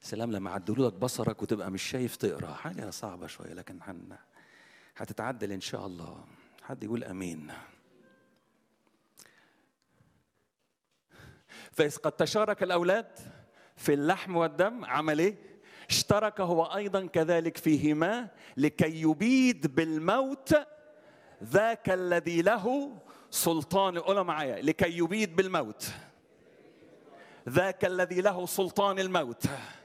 سلام لما عدلوا لك بصرك وتبقى مش شايف تقرا حاجه صعبه شويه لكن هن هتتعدل ان شاء الله حد يقول امين فإذ قد تشارك الأولاد في اللحم والدم عمل إيه؟ اشترك هو أيضا كذلك فيهما لكي يبيد بالموت ذاك الذي له سلطان قولوا معايا لكي يبيد بالموت ذاك الذي له سلطان الموت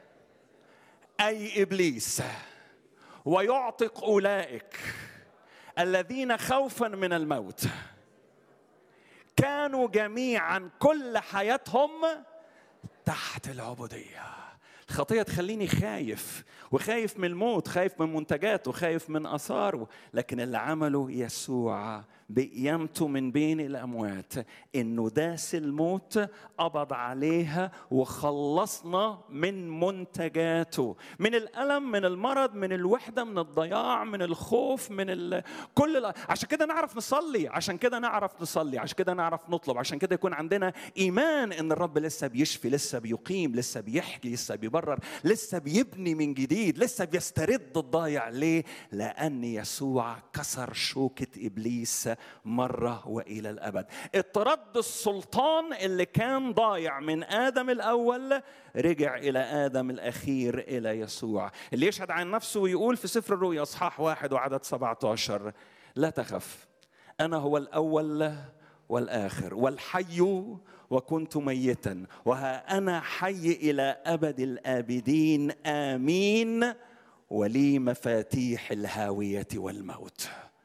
أي إبليس ويعتق أولئك الذين خوفا من الموت كانوا جميعا كل حياتهم تحت العبوديه الخطيه تخليني خايف وخايف من الموت خايف من منتجاته خايف من اثاره لكن اللي عمله يسوع بقيامته من بين الاموات انه داس الموت قبض عليها وخلصنا من منتجاته من الالم من المرض من الوحده من الضياع من الخوف من ال... كل ال... عشان كده نعرف نصلي عشان كده نعرف نصلي عشان كده نعرف نطلب عشان كده يكون عندنا ايمان ان الرب لسه بيشفي لسه بيقيم لسه بيحكي لسه بيبرر لسه بيبني من جديد لسه بيسترد الضايع ليه لان يسوع كسر شوكه ابليس مرة وإلى الأبد اترد السلطان اللي كان ضايع من آدم الأول رجع إلى آدم الأخير إلى يسوع اللي يشهد عن نفسه ويقول في سفر الرؤيا أصحاح واحد وعدد 17 لا تخف أنا هو الأول والآخر والحي وكنت ميتا وها أنا حي إلى أبد الآبدين آمين ولي مفاتيح الهاوية والموت